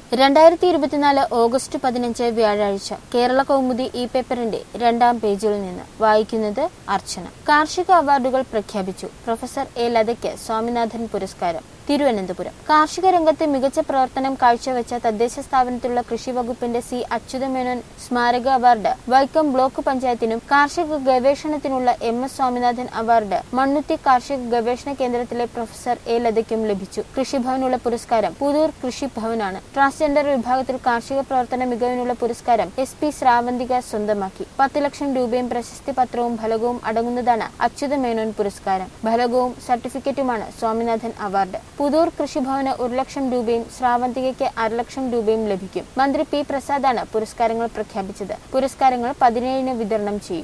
രണ്ടായിരത്തി ഇരുപത്തിനാല് ഓഗസ്റ്റ് പതിനഞ്ച് വ്യാഴാഴ്ച കേരള കൗമുദി ഈ പേപ്പറിന്റെ രണ്ടാം പേജിൽ നിന്ന് വായിക്കുന്നത് അർച്ചന കാർഷിക അവാർഡുകൾ പ്രഖ്യാപിച്ചു പ്രൊഫസർ എ ലതയ്ക്ക് സ്വാമിനാഥൻ പുരസ്കാരം തിരുവനന്തപുരം കാർഷിക രംഗത്ത് മികച്ച പ്രവർത്തനം കാഴ്ചവെച്ച തദ്ദേശ സ്ഥാപനത്തിലുള്ള കൃഷി വകുപ്പിന്റെ സി അച്യുതമേനോൻ സ്മാരക അവാർഡ് വൈക്കം ബ്ലോക്ക് പഞ്ചായത്തിനും കാർഷിക ഗവേഷണത്തിനുള്ള M S Swaminathan award Mannuthy കാർഷിക ഗവേഷണ കേന്ദ്രത്തിലെ പ്രൊഫസർ എ ലതയ്ക്കും ലഭിച്ചു കൃഷിഭവനുള്ള പുരസ്കാരം പുതൂർ കൃഷിഭവനാണ് ട്രാൻസ്ജെൻഡർ വിഭാഗത്തിൽ കാർഷിക പ്രവർത്തന മികവിനുള്ള പുരസ്കാരം എസ് പി ശ്രാവന്തിക സ്വന്തമാക്കി പത്ത് ലക്ഷം രൂപയും പ്രശസ്തി പത്രവും ഫലകവും അടങ്ങുന്നതാണ് അച്യുത മേനോൻ പുരസ്കാരം ഫലകവും സർട്ടിഫിക്കറ്റുമാണ് സ്വാമിനാഥൻ അവാർഡ് പുതൂർ കൃഷിഭവന് ഒരു ലക്ഷം രൂപയും ശ്രാവന്തികയ്ക്ക് അരലക്ഷം രൂപയും ലഭിക്കും മന്ത്രി പി പ്രസാദാണ് പുരസ്കാരങ്ങൾ പ്രഖ്യാപിച്ചത് പുരസ്കാരങ്ങൾ പതിനേഴിന് വിതരണം ചെയ്യും